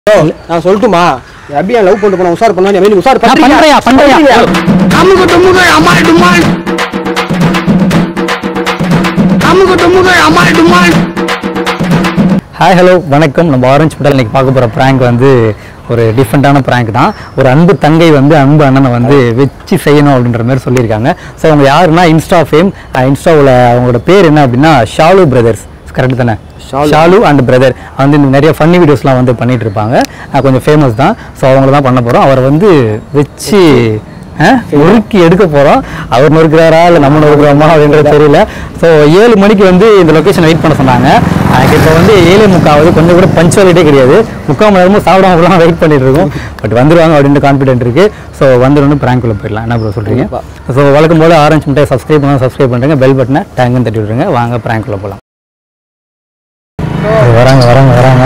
நான் சொல்லட்டுமா அபியா லவ் பண்ணிட்டு போனா உஷார் பண்ணா நீ உஷார் நான் பண்றியா, பண்றியா? அமுக டுமுக அமால் டுமால் அமுக டுமுக அமால் டுமால் ஹாய் ஹலோ வணக்கம் நம்ம ஆரஞ்சு பட்டல் இன்னைக்கு பார்க்க போகிற ப்ராங்க் வந்து ஒரு டிஃப்ரெண்ட்டான ப்ராங்க் தான் ஒரு அன்பு தங்கை வந்து அன்பு அண்ணனை வந்து வச்சு செய்யணும் அப்படின்ற மாதிரி சொல்லியிருக்காங்க ஸோ அவங்க யாருன்னா இன்ஸ்டா ஃபேம் இன்ஸ்டாவில் அவங்களோட பேர் என்ன அப்படின்னா ஷாலு பிரதர்ஸ் கரெக்ட் தானே ஷாலு அண்ட் பிரதர் வந்து இந்த நிறைய ஃபன்னி வீடியோஸ்லாம் வந்து பண்ணிட்டு இருப்பாங்க அஹ் கொஞ்சம் ஃபேமஸ் தான் ஸோ அவங்கள தான் பண்ண போகிறோம் அவரை வந்து வச்சு அஹ், நொறுக்கி எடுக்க போகிறோம் அவர் நொறுக்கிறாரா இல்லை நம்ம நொறுக்கிறோமா அப்படின்றது தெரியல ஸோ ஏழு மணிக்கு வந்து இந்த லொக்கேஷன் வெயிட் பண்ண சொன்னாங்க எனக்கு இப்போ வந்து ஏழு முக்காவது கொஞ்சம் கூட பஞ்சுவாலிட்டே கிடையாது முக்கால் மணி நேரமும் சாப்பிடாம கூட வெயிட் பண்ணிட்டு இருக்கோம் பட் வந்துருவாங்க அப்படின்ட்டு கான்ஃபிடென்ட் இருக்கு ஸோ வந்துடும் ப்ராங்க்குள்ளே போயிடலாம் என்ன ப்ரோ சொல்கிறீங்க ஸோ வழக்கம் போல் ஆரஞ்சு மிட்டாய் சப்ஸ்கிரைப் பண்ணால் சப்ஸ்கிரைப் பண்ணுறேங்க பெல் பட்டனை டேங்குன்னு தட்டி விட்ருங்க வாங்க ப்ராங்க்குள்ளே போகலாம் வராங்க வராங்க வராங்க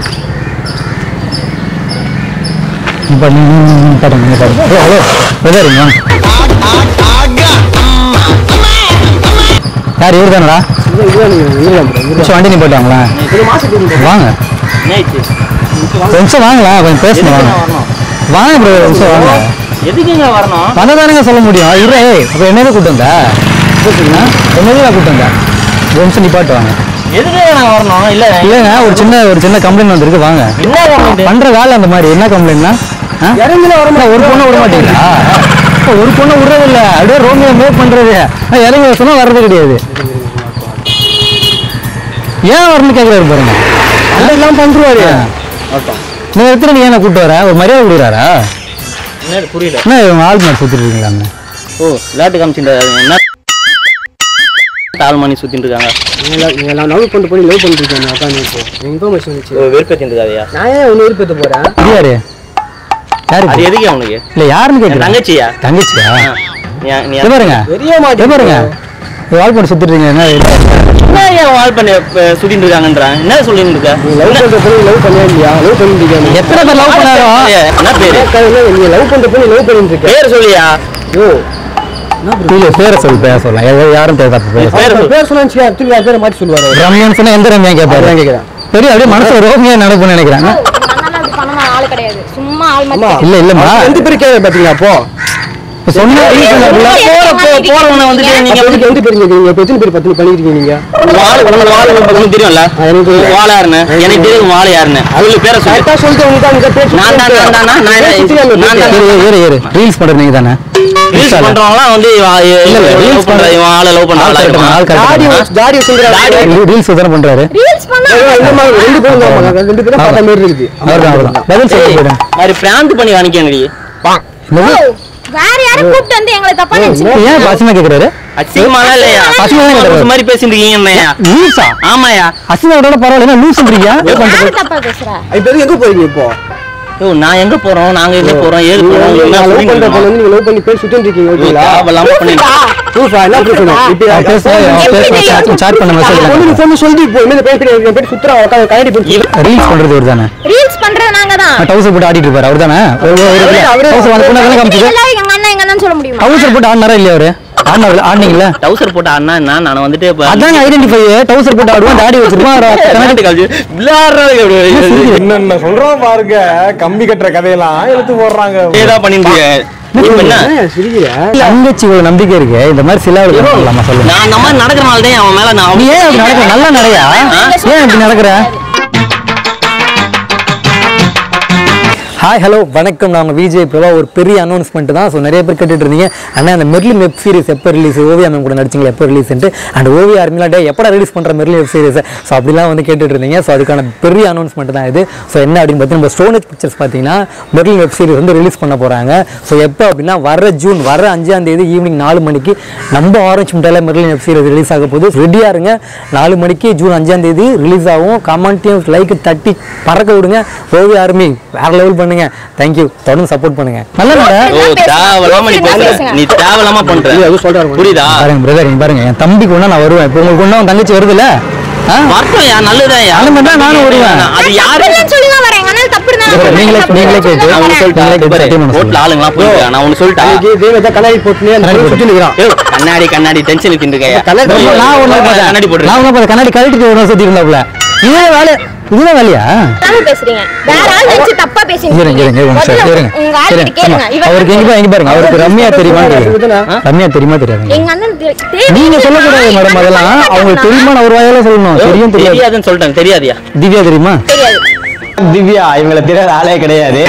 இப்போ நீங்கள் பாருங்க நீங்கள் பாருங்க ஹலோ ஹலோ வெதருங்க யார் இவர் தானடா கொஞ்சம் வண்டி நீ போயிட்டாங்களா வாங்க ஒரு நிமிஷம் வாங்களேன் கொஞ்சம் பேசணும் வாங்க வாங்க ப்ரோ ஒரு நிமிஷம் வாங்க எதுக்குங்க வரணும் வந்ததானுங்க சொல்ல முடியும் இரு அப்போ என்னது கூட்டு வந்த என்னது நான் கூட்டு வந்தேன் ஒரு நிமிஷம் நிப்பாட்டு வாங்க எதுக்கு நான் வரணும் இல்ல இல்லைங்க ஒரு சின்ன ஒரு சின்ன கம்ப்ளைண்ட் வந்திருக்கு வாங்க என்ன complaint? பண்ற வேலை அந்த மாதிரி என்ன கம்ப்ளைண்ட்னா இறங்குல வர ஒரு பொண்ணை விட மாட்டீங்களா அப்ப ஒரு பொண்ணை விடுறது இல்ல அப்படியே ரோமியோ மூவ் பண்றது நான் இறங்கி வர சொன்னா வர்றது கிடையாது ஏன் வரணும்னு கேட்கறாரு பாருங்க அதெல்லாம் பண்றாரு இந்த இடத்துல நீ ஏன் கூட்டு வர ஒரு மரியாதை கொடுக்குறாரா என்ன புரியல என்ன இவங்க ஆள் மாதிரி சுத்திட்டு இருக்கீங்களா ஓ விளையாட்டு காமிச்சுட்டு என்ன தால் மணி சுத்திட்டு இருக்காங்க நீங்க நான் லவ் பண்ணிட்டு போய் லவ் பண்ணிட்டு இருக்கேன் உட்காந்து இப்போ இன்ஃபர்மேஷன் வச்சு வெறுப்பேத்திட்டு இருக்காதியா நான் ஏன் உன்னை விருப்பத்தை போறேன் இது யாரு யாரு அது இது? எதுக்கு அவனுக்கு இல்ல யாருன்னு என் கேட்குறேன் தங்கச்சியா தங்கச்சியா ஆ. நீ- நீ இது பாருங்க தெரிய இது மாட்டேன் பாருங்க ஆள் போட்டு சுத்திட்டு இருக்கீங்க என்ன இது? என்ன ஏன் வால் பண்ணி அஹ், சுத்திட்டு இருக்காங்கன்றான் என்ன சொல்லிட்டு இருக்க நீ லவ் பண்ற போய் லவ் பண்ணவே இல்லையா லவ் பண்ணிட்டு இருக்கியா எத்தனை பேர் லவ் பண்ணாரோ என்ன பேரு நீ லவ் பண்ற போய் லவ் பண்ணிட்டு இருக்க பேர் சொல்லியா யோ இல்ல பேரை சொல் பேர சொல்லலாம் யா- யாரும் பேர் தப்பு பேர் பேர் சொல்லு. பேர் சொன்னா திருப்பி வேற பேரை மாத்தி சொல்லுவாரு அவரு. ரம்யான்னு சொன்னா எந்த ரம்யா கேட்பாரு அதான் கேக்குறேன். பெரிய அப்படியே மனசுல ரோமியா நினைப்புன்னு நினைக்கிறேன் அண்ணா அப்படி பண்ண ஆள் கிடையாது சும்மா ஆள் அம்மா மட்டும் இல்ல இல்லம்மா ரெண்டு பேரும் கேட்க பாத்தீங்களா அப்போ இப்ப சொன்ன reason அப்படிலாம் போற போ- போறவனை வந்துட்டு அப்ப நீங்க எதுக்கு ரெண்டு பேர் கேக்குறீங்க இப்ப எத்தனை பேர் பத்து பண்ணிட்டு இருக்கீங்க நீங்க வாள் உனக்கு வாள் உங்களுக்கு தெரியும்ல ஆ, எனக்கு தெரியும். வாள் யாருன்னு எனக்கு தெரியும் வாள் யாருன்னு அவளுக்கு பேரை சொல்லு கரெக்டா சொல்லிட்டு உங்களுக்கு அங்க பேர் நான் தான், நான் தான், நான் நான் நான் தான். ஏறு ஏறு ஏறு ரீல்ஸ் பண்றது நீங்க தானே ரீல்ஸ் பண்றவங்கலாம் வந்து இவன் இல்ல, இல்ல, லவ் reels பண்ற இவன் ஆளை லவ் பண்ற ஆளா இருப்பான் ஆள் ஜாடி கரெக்ட் ஜாடி சொல்றாரு ரீல்ஸ் தானே பண்றாரு ரீல்ஸ் பண்ணா இந்த மாதிரி ரெண்டு பேரும் தான் பாருங்க. ரெண்டு பேரும் பார்த்த மாதிரி இருக்குது அவர்தான் அவர்தான் பதில் சொல்ல போயிடும் மாதிரி பிராங்க் பண்ணி காணிக்கங்கடி ஓ, வேற யாரும் கூப்பிட்டு வந்து எங்களை தப்பா நினைச்சு ஏன் பசுமா கேக்குறாரு அசிங்கமாலாம் இல்லையா பசங்க தான் கேக்குறாரு. லூசு மாதிரி பேசிட்டு இருக்கீங்க என்னையா லூசா ஆமாயா அசிங்கோட பரவாயில்ல என்ன லூசுன்றீங்க யாரு தப்பா பேசுறா இப்ப எதுக்கு எங்க போறீங்க இப்போ யோ நான் எங்க போறோம் நாங்க எங்க போறோம் ஏது போறோம் நீங்க என்ன லவ் சொல்லிட்டு பண்ற பொண்ணு இருக்கோம்? வந்து நீங்க லவ் பண்ணி பேர் சுத்திட்டு இருக்கீங்க ஓகேங்களா தேவையில்லாம பண்ணிட்டு ப்ரூஃபா என்ன ப்ரூஃப் இப்ப அவன் பேசுறா அவன் பேசுறா சாட் பண்ண பொண்ணு நீ மெசேஜ் ஃபோன் சொல்லி இப்போ இந்த பேர் பேர் பேர் சுத்துறா உட்காந்து கண்ணாடி போட்டு ரீல்ஸ் பண்றது இவர் தானே ரீல்ஸ் பண்றது நாங்க தான் டவுசர் போட்டு ஆடிட்டு இருப்பாரு அவர் தானே அவரே- டவுசர் அந்த பொண்ணு தானே காமிச்சது எல்லாரும் எங்க அண்ணன் எங்க அண்ணன் சொல்ல முடியுமா டவுசர் போட்டு ஆடினாரா இல்லையா அவரு ஆடினாரு ஆடினீங்களா டவுசர் போட்ட அண்ணா என்ன நான் வந்துட்டு இப்ப அதாங்க ஐடென்டிஃபை டவுசர் போட்டு ஆடுவான் தாடி வச்சிருப்பான் கண்ணாடி காமிச்சு விளையாடுறது எப்படி? என்னென்ன சொல்றோம் பாருங்க கம்பி கட்டுற கதையெல்லாம் எடுத்து போடுறாங்க இதேதான் பண்ணிட்டு இருக்க. இப்ப என்ன சிரிக்கிற தங்கச்சி இவ்வளவு நம்பிக்கை இருக்கு இந்த மாதிரி சில பண்ணலாமா சொல்லுங்க நான் அந்த மாதிரி நடக்கிறனால தான் அவன் மேல நான் நீ ஏன் அப்படி நடக்கிற நல்லா நடையா ஏன் இப்படி நடக்கிற ஹாய் ஹலோ வணக்கம் நான் உங்கள் விஜய் பிரபா ஒரு பெரிய அனௌன்ஸ்மெண்ட் தான் ஸோ நிறைய பேர் கேட்டுட்டு இருந்தீங்க அண்ணா அந்த மெர்லின் வெப் சீரிஸ் எப்போ ரிலீஸ் ஓவியா மேம் கூட நடிச்சிங்களா எப்போ ரிலீஸ்ன்ட்டு அண்ட் ஓவியா ஆர்மிலாம் டே எப்போ ரிலீஸ் பண்ணுற மெர்லின் வெப் சீரிஸ் ஸோ அப்படிலாம் வந்து கேட்டுட்டு இருந்தீங்க ஸோ அதுக்கான பெரிய அனௌன்ஸ்மெண்ட் தான் இது ஸோ என்ன அப்படின்னு பார்த்தீங்கன்னா நம்ம ஸ்டோனேஜ் பிக்சர்ஸ் பார்த்தீங்கன்னா மெர்லின் வெப் சீரிஸ் வந்து ரிலீஸ் பண்ண போகிறாங்க ஸோ எப்போ அப்படின்னா வர ஜூன் வர அஞ்சாம் தேதி ஈவினிங் நாலு மணிக்கு நம்ம ஆரஞ்சு மிட்டாயில் மெர்லின் வெப் சீரிஸ் ரிலீஸ் ஆக போகுது ரெடியாக இருங்க நாலு மணிக்கு ஜூன் அஞ்சாம் தேதி ரிலீஸ் ஆகும் கமெண்ட்டையும் லைக் தட்டி பறக்க விடுங்க ஓவிய ஆர்மி வேற லெவல் பண்ணுங்க தேங்க்யூ தொடர்ந்து சப்போர்ட் பண்ணுங்க நல்ல நட ஓ தேவையில்லாம நீ பேசுற நீ தேவையில்லாம பண்ற அது சொல்றாரு புரியுதா பாருங்க பிரதர் நீங்க பாருங்க என் தம்பிக்கு ஒண்ணா நான் வருவேன் இப்போ உங்களுக்கு ஒண்ணா உன் தங்கச்சி வருதுல்ல ஆ? வரட்டும் யா நல்லதான் யா அந்த மாதிரி தான் நானும் வருவேன். அது யாரு தப்புன்னு சொல்லி தான் வரேன் எங்க அண்ணன் தப்பு இருந்தா சரி, நீங்களே நீங்களே கேட்டு நான் உனக்கு சொல்லிட்டேன் நீங்களே கேட்டு பாரு, சத்தியம் பண்ண ரோட்ல சொல்லுங்க. ஆளுங்கலாம் போயிட்டு நான் உனக்கு சொல்லிட்டேன் அன்னைக்கு தேவதா கண்ணாடி போட்டு அந்த பொண்ணு சுத்தி நிக்கிறான் ஏய், கண்ணாடி கண்ணாடி டென்ஷன் வச்சுட்டு இருக்கையா கண்ணாடி நான் ஒண்ணு பார்த்தேன். கண்ணாடி போட்டு நான் ஒண்ணு பார்த்தேன். கண்ணாடி கழட்டிட்டு ஒரு சுத்தி இருந்தாப்ல இதே வேலை இதுதான் வேலையா தப்பா பேசுறீங்க வேற ஆள் வச்சு தப்பா பேசுறீங்க இருங்க இருங்க இருங்க சார் முதல்ல இருங்க உங்க ஆள் இருங்க. கேளுங்க ஆமா. இவர் அவருக்கு எங்க எங்க பாருங்க அவருக்கு ரம்யா தெரியுமா தெரியாது ரம்யா தெரியுமா தெரியாது எங்க அண்ணன் தெ- தெரியும் நீங்க சொல்லக்கூடாது மேடம் அதெல்லாம் அவங்க தெரியுமா ஒரு வாயால சொல்லணும் தெரியும் தெரியாது தெரியாதுன்னு சொல்லிட்டாங்க தெரியாதியா திவ்யா தெரியுமா தெரியாது திவ்யா இவங்களை தெரியாத ஆளே கிடையாது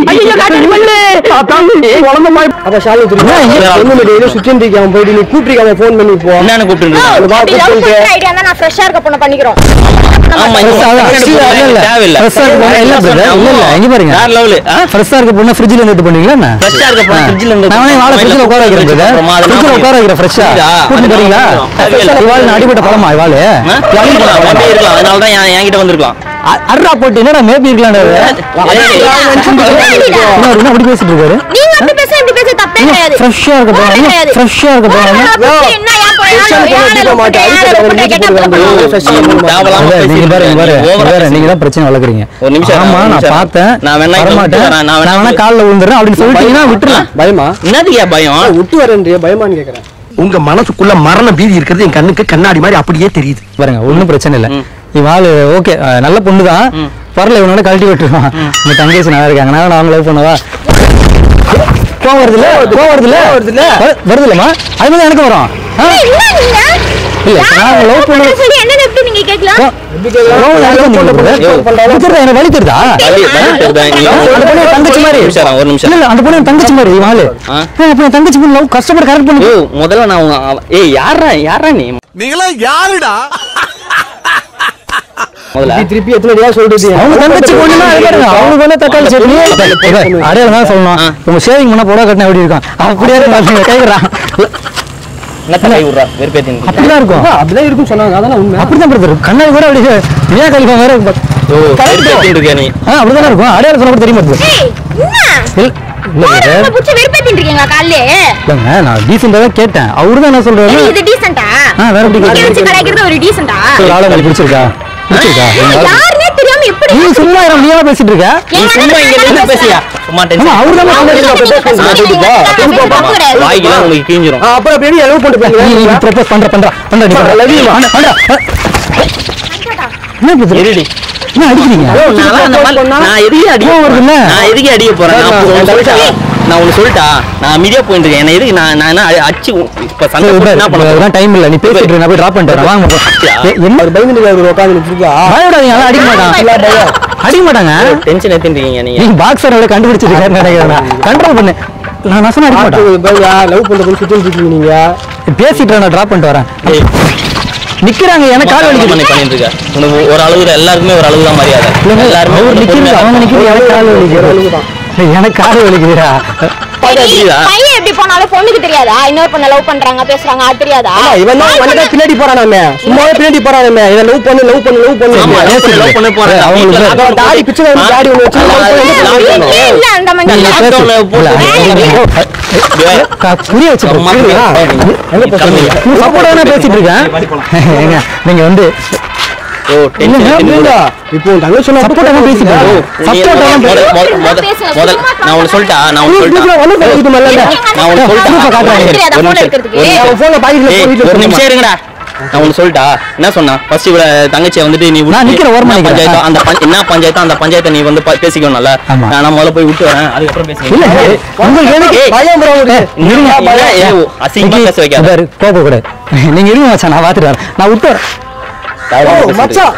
அப்ப ஷாலு தெரியுமா ஒண்ணு டெய்லி சுத்தின் இருக்கான் போயிட்டு நீ கூப்பிட்டு ஃபோன் பண்ணி போ என்னன்னு கூப்பிட்டு வா, அப்படி love கூப்பிட்டு பண்ற idea இருந்தா நான் fresh ஆ இருக்க பொண்ணை பண்ணிக்கிறோம் ஆமா Fresh ஆ தான். இந்த இல்ல, இல்ல. தேவையில்ல Fresh ஆ இருக்க பொண்ணு இல்ல brother. இல்ல, இல்ல, இங்க பாருங்க. வேற லெவலு ஃப்ரெஷ்ஷா இருக்க பொண்ணு ஃப்ரிட்ஜ்ல இருந்து எடுத்து பண்ணீங்களா என்ன Fresh ஆ இருக்க பொண்ணு ஆ. fridge ல இருந்து நான் வேணா வாழை ஃப்ரிட்ஜ்ல உட்கார வைக்கிறேன் brother. அப்புறமா அதை fridge ல நான் உட்கார வைக்கிறேன் ஃப்ரெஷ்ஷா புரியுதா? கூட்டிட்டு போறீங்களா தேவையில்ல. இவாள் அடிபட்ட பழமா இவாளு அப்படியே இருக்கலாம் அதனால தான் என் என்கிட்ட வந்திருக்கலாம் அட்ரா போட்டு என்னடா மேபி இருக்கலாம் என்ன அப்படி பேசிட்டு இருக்காரு நீங்க அப்படி பேச இப்படி பேச தப்பே கிடையாது ஃப்ரெஷ்ஷா இருக்க தப்பே போறாங்க கிடையாது. ஃப்ரெஷ்ஷா இருக்க போறாங்க என்ன ஏன் போய் யாரும் யாரும் love பண்ற, யாரும் love பண்ற கேட்டா அப்படி பண்ணுவாங்க. தேவையில்லாம அதான், நீங்க பாருங்க பாரு பேசிட்டு நீங்க வேற நீங்க தான் பிரச்சனை வளர்க்குறீங்க ஒரு நிமிஷம், ஆமா ஒரு நான் நிமிஷம். பார்த்தேன் நான் வேணா இங்க வரமாட்டேன் விட்டு வரேன், நான் வேணா நான் வேணா கால்ல விழுந்துறேன் அப்படின்னு சொல்லிட்டீங்கன்னா விட்டுறலாம் பயமா என்னதுயா பயம் விட்டு வரேன்றியா பயமான்னு கேக்குறேன் உங்க மனசுக்குள்ள மரண பீதி இருக்கிறது என் கண்ணுக்கு கண்ணாடி மாதிரி அப்படியே தெரியுது பாருங்க ஒண்ணும் பிரச்சனை இல்ல இவாள் ஓகே நல்ல பொண்ணு தான் பரல இவனோட கழட்டி விட்டுருவான் உங்க தங்கச்சி நல்லா இருக்காங்க நான் அவங்க லவ் பண்ணவா கோவம் வருதுல கோவம் வருதுல வருதுல வருதுலமா அது மாதிரி எனக்கு வரும் ஆ? ஏய், என்ன நீங்க? இல்ல, யார் நான் love love பண்றேன்னு பண்ண- சொல்லி என்னன்னு எப்படி நீங்க கேட்கலாம்? கோவம் எனக்கு வந்தீங்க brother. வலிக்குறதா? எனக்கு வலிக்குறதா வலி வலி தெரியுதா? நீ அந்த பொண்ணு என் தங்கச்சி மாதிரி ஒரு நிமிஷம், ஒரு நிமிஷம் இல்ல இல்ல அந்த பொண்ணு என் தங்கச்சி மாதிரி இவாளு ஆ? அப்ப என் தங்கச்சி பொண்ணு லவ் கஷ்டப்பட்டு கரெக்ட் பண்ணி ஓ முதல்ல நான் உங்க- அவ- ஏய் யாரா யாரா நீ நீங்களா யாருடா முதல்ல திருப்பி திருப்பி எத்தனை அடியா சொல்றது அவங்க தங்கச்சி பொண்ணுனா அது பாருங்க அவங்களுக்கு வந்து தக்காளி சட்னி அடையாளம் தான் சொல்லணும் உங்க ஷேவிங் பண்ண புடவை கட்டின எப்படி இருக்கும் அப்படியே இருக்கும் கேக்குறான் என்ன கை விட்றா வெறுப்பேத்தி அப்படிதான் இருக்கும் அப்படிதான் இருக்கும் சொன்னாங்க அதான உண்மை அப்படிதான் பிரதர் கண்ணாடி கூட அப்படி ஏன் கழிப்பா வேற ஓ வெறுப்பேத்தி இருக்கியா நீ ஆ அப்படிதான் இருக்கும் அடையாளம் சொல்ல கூட தெரியுமா brother? ஏய், என்ன? இல்ல இல்ல போன brother. உங்களை புடிச்சு வெறுப்பேத்திட்டு இருக்கீங்களா காலையிலே? இல்லைங்க நான் டீசெண்டா தான் கேட்டேன் அவரு தான் என்ன சொல்றாரு ஏய், இது decent ஆ? ஆ, வேற எப்படி இங்க கேக்குறீங்க? வச்சு கலாய்க்கிறது ஒரு decent ஆ? ஒரு ஆளை உங்களுக்கு பிடிச்சிருக்கா பிடிச்சிருக்கா ஏய், உங்க ஆளு- யாருன்னே தெரியாம எப்படி நீ சும்மா இரு, நீ ஏன் பேசிட்டு இருக்க நீ என் சும்மா இங்க அண்ணன் நின்னு நான் பேசியா சும்மா ஆமா டென்ஷன் அவரு தான் அவங்க சொன்னாரு. கிட்ட பேச பேசுறீங்க. எனக்கு தப்பு கிடையாது. வாய்க்கெல்லாம் உங்களுக்கு கிழிஞ்சிரும் ஆ, அப்புறம் எப்படி லவ் பண்ணிட்டு நீ நீ போறீங்க ப்ரப்போஸ் பண்ற பண்ற பண்ற நீ பண்ற. love you. பண்ற, பண்ற. என்ன பிரச்சனை? இருடி என்ன அடிக்கிறீங்க நான் அந்த மாதிரி- நான் எதுக்கு அடிக்க கோவம் வருதுல்ல? போறேன்? நான் எதுக்கு அடிக்க போறேன் நான் நான் உனக்கு சொல்லிட்டா நான் உனக்கு சொல்லிட்டா நான் அமைதியா போயிட்டு இருக்கேன் என்ன எதுக்கு நான் நான் என்ன அடி- அடிச்சு இப்ப சண்டை போட்டு என்ன பண்ண போறேன் டைம் இல்ல நீ பேசிட்டு இருக்க, நான் போய் டிராப் பண்ணிட்டு வரேன் வாங்க போலாம். ஏ, என்ன அவர் பயந்து நிக்காரு உட்காந்து இருக்கா பயப்படாதீங்க அதெல்லாம் அடிக்க மாட்டாங்க அடிக்க மாட்டாங்க டென்ஷன் எடுத்துட்டு இருக்கீங்க நீங்க நீங்க பாக்ஸர் எவ்வளவு கண்டுபிடிச்சிருக்காருன்னு நினைக்கிறேன் கண்ட்ரோல் பண்ணு நான் நான் சொன்ன அடிக்க மாட்டேன் லவ் பண்ற பொண்ணு சுத்திட்டு இருக்கீங்க நீங்க பேசிட்டு நான் டிராப் பண்ணிட்டு வரேன் ஏய், நிக்கிறாங்க எனக்கு கால் என்ன வலிக்குது பண்ணிட்டு இருக்க உனக்கு ஒரு அளவு எல்லாருக்குமே ஒரு அளவு தான் மரியாதை இல்லைங்க, எல்லாருமே அவர் உன்னை நிக்கிறது பொறுமையா அவங்க நிக்கிறது எனக்கு கால் வலிக்குது ஏய், எனக்கு கால் வலிக்குதுடா சரி, புரியுதா? பையன் எப்படி போனாலும் பொண்ணுக்கு தெரியாதா இன்னொரு பொண்ணை லவ் பண்றாங்க பேசுறாங்க அது தெரியாதா ஆமா, இவன் தான் வந்தா பின்னாடி போறானாமே சும்மாவே பின்னாடி போறானாமே இவன் லவ் பண்ணு லவ் பண்ணு லவ் பண்ணு ஆமா, love பண்ணு, love பண்ணு போறேன். அவங்களுக்கு வீட்டுல அப்புறம் தாடி பிச்சை வேணும், ஆ? தாடி ஒண்ணு வச்சு love பண்ணு, love பண்ணு, love பண்ணு. வீட்லயே இல்ல அந்த மாதிரி நீங்க பேசு. lockdown ல போட்டு இல்ல, டேய், க- புரிய வச்சு அம்மா, புரியுதா? எங்க போறீங்க? சப்போர்ட் தானே பேசிட்டு இருக்கேன் ஏங்க, நீங்க வந்து ஓ, tension இல்லைங்க, எடுத்துட்டு இல்ல, இப்போ உன் தங்கச்சி சொன்னா சப்போர்ட் தான் பேசிட்டு ஓ, இருக்கேன் நீ சப்போர்ட் தான் முத- முத- முத- பேசுங்க, முத- சும்மா நான் உனக்கு சொல்லிட்டா நான் உனக்கு வீட்டுல சொல்லிட்டா வந்து பேசிட்டு மல்லல. நான் உனக்கு சொல்லிட்டா proof அ காட்டுறேன். ஒரு தெரியாதா, phone நிமிஷம், எடுக்கிறதுக்கு? ஒரு நிமிஷம். அவன் போன பாக்கெட்ல ஏய், போய் வீட்டுல ஒரு நிமிஷம் சொல்லுமா. இருங்கடா நான் உனக்கு சொல்லிட்டா என்ன சொன்னா ஃபர்ஸ்ட் இவள தங்கச்சியை வந்துட்டு நீ விட்டு- நான் நிக்கிறேன், ஓரமா என்ன நிக்கிறேன். பஞ்சாயத்தோ அந்த பஞ்ச- என்ன பஞ்சாயத்தோ அந்த பஞ்சாயத்தை நீ வந்து ப- பேசிக்கணும்ல ஆமா. நான் முதல்ல போய் விட்டு வரேன் அதுக்கப்புறம் இல்ல பேசிக்கலாம் உங்களுக்கு எதுக்கு ஏய், பயம் bro உனக்கு. இருங்க, பயம். ஏய், ஓ, அசிங்கமா பேச வைக்காத. பாரு, கோபப்படாது நீங்க இருங்க மச்சான் நான் பாத்துட்டு வரேன் நான் விட்டு வரேன் தாராளமா ஓ, பேசிட்டு மச்சான்.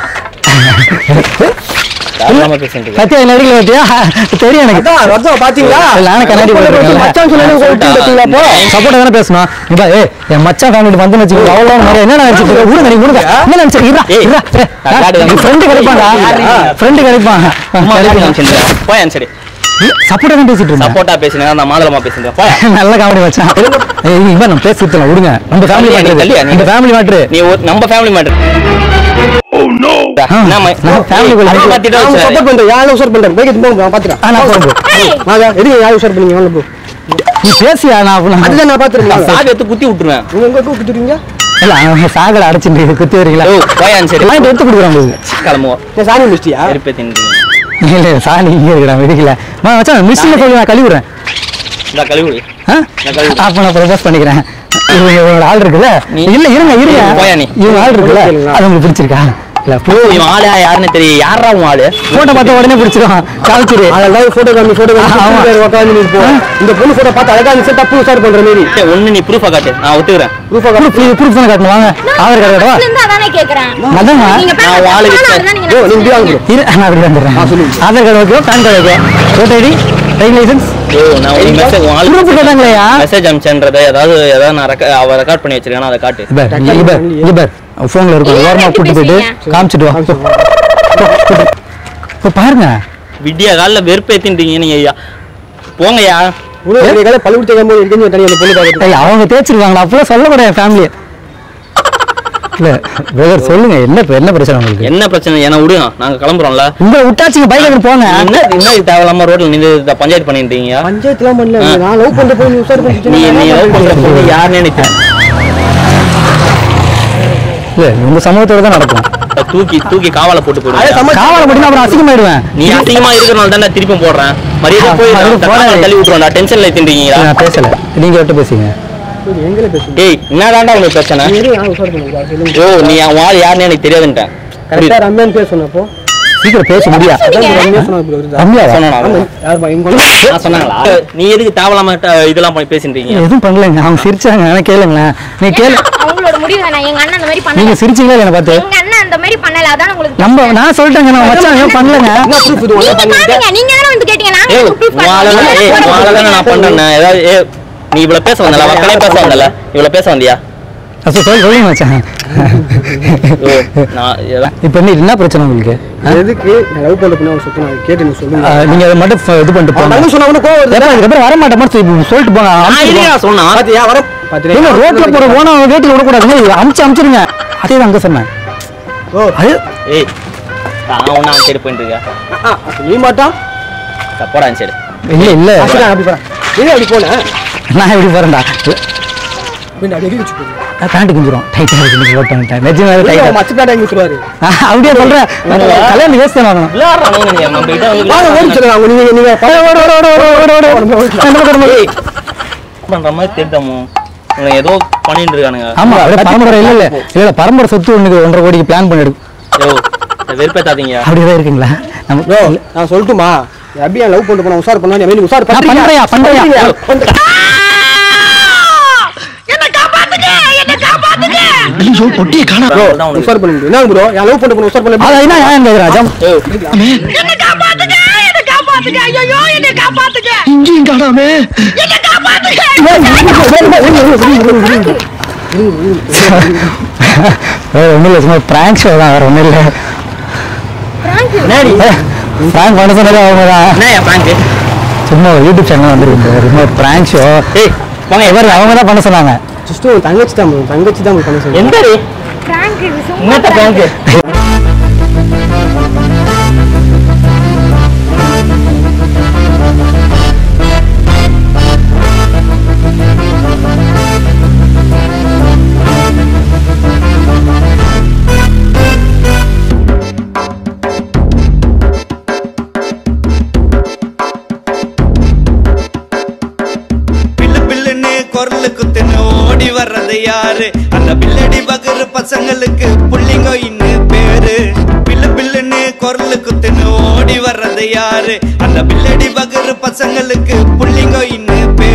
தாராளமா பேசிட்டு இரு. சத்தியா என்ன அடிக்கல பாத்தியா தெரியும் எனக்கு அதான், ரத்தம் பாத்தீங்களா? இல்ல, நானே கண்ணாடி லவ் பண்ண போட்டிருக்கேன்ல. பொண்ணு மச்சான் சொன்னா எனக்கு ஓட்டி பாத்தீங்களா அப்போ? சப்போர்ட் தானே பேசணும் நீ பா ஏய் என் மச்சான் ஃபேமிலி வந்து வச்சு அவ்வளோ நிறைய என்ன நினைச்சிட்டு இருக்க? விடுங்க நீ விடுங்க என்ன நினைச்சிட்டு இருக்க? ஏய், இருடா, இருடா. நான் காட்டு நீ ஃப்ரெண்டு கிடைப்பான்டா ஃப்ரெண்டு கிடைப்பான் அம்மா காட்டு காமிச்சிட்டு இரு. போய் சரி சப்போர்ட் தான் பேசிட்டு இருந்தேன் சப்போர்ட்டா பேசுனேன் அந்த மாதளமா பேசுனேன் போய் நல்ல காமெடி மச்சான் ஏய் இவன் நம்ம பேசி விட்டுலாம் விடுங்க நம்ம ஃபேமிலி தள்ளியா, நீ தள்ளியா, மேட்ரு நீ? இந்த ஃபேமிலி மேட்ரு நீ ஒரு- நம்ம ஃபேமிலி மேட்டர் நம்ம family குள்ள நான் உங்க support பண்றேன். யாரும் உஷார் பண்றேன். போய் எடுத்து போங்க, நான் பாத்துக்கிறேன். ஆ, நான் போறேன் bro. ஏய், வாங்க, எதுக்கு யாரும் உஷார் பண்ணீங்க? வாங்க bro. நீ பேசியா நான் அப்ப- அதுதான் நான் பாத்துருக்கேன். சாவி எடுத்து குத்தி விட்டுருவேன் நீங்க எங்க கூப்பிட்டுறீங்க? இல்ல அவங்க சாகல அடைச்சிட்டு குத்தி வரீங்களா ஓ போயான் சரி வாங்கிட்டு எடுத்து கொடுக்குறேன் உங்களுக்கு கிளம்புவோம் நான் சாணி முடிச்சிட்டியா? வெறுப்பே தின்னு இல்ல இல்ல சாணி இங்கே இருக்கிறா வெடிக்கல மா மச்சான் மிஷின்ல போய் நான் கழுவி விடுறேன் இந்த கழுவுடி ஆ? நான் கழுவி விடுறேன். அப்ப நான் ப்ரொபோஸ் பண்ணிக்கிறேன் இவங்க இவங்களோட ஆள் இருக்குல்ல நீ- இல்ல இருங்க இருங்க நீ போயா நீ. இவங்க ஆள் இருக்குல்ல கேளுங்க. அது உங்களுக்கு பிடிச்சிருக்கா இல்ல இவன் ஆளு யாருன்னு தெரியும் யாரா உன் ஆளு போட்டோ பார்த்த உடனே பிடிச்சிருவான் காமிச்சிரு அதெல்லாம் போட்டோ காமி போட்டோ ஆமா. காமி உட்காந்து நீ போ இந்த பொண்ணு போட்டோ பார்த்து அழகா இருந்துச்சு தப்பு உசார் பண்ற மாதிரி ஏய், ஒண்ணு நீ ப்ரூஃபா காட்டு நான் ஒத்துக்கிறேன் ப்ரூஃப் ப்ரூஃப் தானே காட்டணும் வாங்க ஆதார் கார்டு காட்டவா இருந்து அதானே கேக்குறேன் அதாங்க. நீங்க நான் பேசுறது வாழை தப்பான வச்சேன். அதுதான் நீங்க யோ, நீங்க நினைச்சிட்டு வாங்க இருக்கீங்க. இரு நான் அப்படி வந்துடுறேன் Aadhaar card okay PAN card okay voter ID driving licence ஓ நான் உனக்கு மெசேஜ் உன் ஆளு ப்ரூஃப் கேட்டாங்களேயா மெசேஜ் அனுப்பிச்சேன்றதை ஏதாவது ஏதாவது நான் ரெக்க- அவ ரெக்கார்ட் பண்ணி வச்சிருக்கேன் அதை காட்டு இபர் இபர் இபர் ஃபோன்ல இருக்கும் ஏன் ஓரமா இப்படி கூட்டி போயிட்டு பேசுறீங்க? காமிச்சிட்டு வா இப்போ பாருங்க விடிய காலில் வெறுப்பு ஏத்தின்றீங்க நீங்க ஐயா போங்கய்யா உனக்கு கால பழுவு தேய்க்கும் போது எங்கேயும் தனியாக அந்த பொண்ணு பார்த்துட்டு ஏய் அவங்க தேய்ச்சிருக்காங்களா அப்பெல்லாம் சொல்லக்கூடாது ஃபேமிலி இல்ல பிரதர் சொல்லுங்க என்ன இப்ப என்ன பிரச்சனை உங்களுக்கு என்ன பிரச்சனை என்ன விடுங்க நாங்க கிளம்புறோம்ல உங்களை விட்டாச்சுங்க பைக் எடுத்து போங்க என்ன என்ன இது தேவையில்லாம ரோட்ல நின்று இத பஞ்சாயத்து பண்ணிட்டு இருக்கீங்க பஞ்சாயத்துலாம் பண்ணல நான் லவ் பண்ற போய் நீ உசார் நீ நீ love பண்ற பண்ணிட்டு பொண்ணு யாருன்னு எனக்கு இல்ல உங்க சமூகத்தோட தான் நடக்கும் தூக்கி தூக்கி காவால போட்டு போடுங்க காவலை மட்டும் அப்புறம் அசிங்கமாயிடுவேன் நீ அசிங்கமா இருக்கிறனால தான் திருப்பி போடுறேன் மரியாதை போய் அது அந்த போடாதே. காலை தள்ளி விட்டுருவாண்டா டென்ஷன்ல தின்றீங்களா நான் பேசல நீங்க விட்டு பேசுங்க எங்களை பேசுங்க டேய் என்னதான்டா உங்களுக்கு பிரச்சனை நீ எதுவும் நான் உசார் பண்ணுங்க சொல்லுங்க ஓ நீ அவன் ஆள் யாருன்னு எனக்கு தெரியாதுன்ட்டேன் கரெக்டா ரம்யான்னு பேர் சொன்னப்போ சீக்கிரம் பேச முடியா ரம்யா சொன்னா இப்படி வருதா ரம்யாவா சொன்னா யாருப்பா இவங்க நான் சொன்னாங்களா நீ எதுக்கு தேவையில்லாம ட- இதெல்லாம் பண்ணி பேசிட்டு எதுவும் பண்ணலைங்க அவங்க சிரிச்சாங்க ஆனா கேளுங்களேன் நீ கேளு அவங்களோட முடிவு வேணாம் எங்க அண்ணன் அந்த மாதிரி நீங்க பண்ணல சிரிச்சீங்களா இல்ல பார்த்து எங்க அண்ணன் அந்த மாதிரி பண்ணல அதான் உங்களுக்கு நம்ம நான் சொல்லிட்டேங்க நான் மச்சான் ஏன் பண்ணலங்க என்ன ப்ரூஃப் இது ஒண்ணா நீங்க பண்ணிட்டு பாருங்க நீங்க தானே வந்து கேட்டீங்க நாங்க ஏய் உங்களுக்கு proof உன் ஆளு காட்டுறோம். தான் ஏய் உன் ஆளு தானே நான் பண்றேன் ஏதாவது ஏ நீ இவ்வளவு பேச வந்தல மக்களே பேச வந்தல இவ்வளவு பேச வந்தியா அப்ப சொல்லி சொல்லுங்க மச்சான் ஓ நான் இதெல்லாம் இப்போ என்ன என்ன பிரச்சனை உங்களுக்கு எதுக்கு நான் லவ் பண்ற பொண்ணு சுத்தி நான் கேட்டு நீ சொல்லுங்க ஆ, நீங்க அதை மட்டும் ஃப- இது பண்ணிட்டு போங்க தங்க சொன்னா கூட கோவம் வருது ஏப்பா, இதுக்கப்புறம் வர மாட்டேன் மட்டும் இப்ப சொல்லிட்டு போங்க நான் அமுச்சு இல்லையா சொன்னா பாத்தியா வர ஏங்க, ரோட்ல போற போனா வேட்டில விடக்கூடாதுங்க அமுச்சு அமுச்சிருங்க அதே தான் அங்க சொன்னேன் ஓ அது ஏய் நான் ஒண்ணு அவன் சைடு போயிட்டு இருக்கேன் நீ மாட்டான் தப்போடா சைடு இல்ல இல்ல அப்படிதான் அப்படி போறேன் நீ அப்படி போனேன் நான் எப்படி போறேன்டா பின்ன அடி வச்சு போறேன் பேண்ட் குஞ்சிரும் டைட்டா இருக்கு நீங்க போட்டு நிஜமாவே டைட்டா மச்ச பேட்டை எங்க விட்டுருவாரு அப்படியே சொல்றேன் கல்யாணம் யோசிச்சு வாங்கணும் விளையாடுறானுங்க நீங்க நம்ம கிட்ட வந்து வாங்க ஓடி சொல்லுங்க நீங்க நீங்க ஓடு ஓடு ஓடு ஓடு ஓடு ஓடு ஓடு அந்த பக்கம் ஓடு. பண்ற மாதிரி தெரியுதாமோ இவங்க ஏதோ பண்ணிட்டு இருக்கானுங்க ஆமா அப்படியே பரம்பரை இல்ல இல்ல இல்ல இல்ல பரம்பரை சொத்து ஒண்ணுக்கு ஒன்றரை கோடிக்கு பிளான் பண்ணிடு யோ வெறுப்பேத்தாதீங்க அப்படியே இருக்கீங்களா நம்ம ப்ரோ நான் சொல்லட்டுமா அபியா லவ் பண்ணிட்டு போன உசார் பண்ணா நீ உசார் நான் பண்றியா, பண்றியா? ஐயோ பொட்டியை காணா அதான் உனக்கு. உசார் பண்ண முடியும் என்ன ப்ரோ என் லவ் பண்ணிட்டு போன உசார் பண்ண அது என்ன ஏன் கேக்குறா ஜம் யோ, இங்கேயும் காணாமே ஒன்றும் இல்லை சும்மா ப்ராங்க் ஷோ தான் வேற ஒன்றும் இல்லை என்னடி? ப்ராங்க் பண்ண சொன்னதே அவங்க தான் என்ன என் prank? சும்மா ஒரு யூடியூப் சேனல் வந்துருக்கு சும்மா ப்ராங்க் ஷோ ஏய் போங்க இவர் அவங்க தான் பண்ண சொன்னாங்க ஜஸ்ட் உன் தங்கச்சி தான் bro, தங்கச்சி தான் பண்ண சொல்லுங்க எந்த Prank இது, சும்மா என்னத்த prank. prank? பில்லு பில்லுன்னு குரலு குத்துன்னு ஓடி வர்றது யாரு அந்த பில்லடி பகரு பசங்களுக்கு புள்ளிங்கோ இன்னும் பேரு பில்லு பில்லுன்னு குரலு குத்துன்னு ஓடி வர்றது யாரு அந்த பில்லடி பகரு பசங்களுக்கு புள்ளிங்கோ இன்னும் பேரு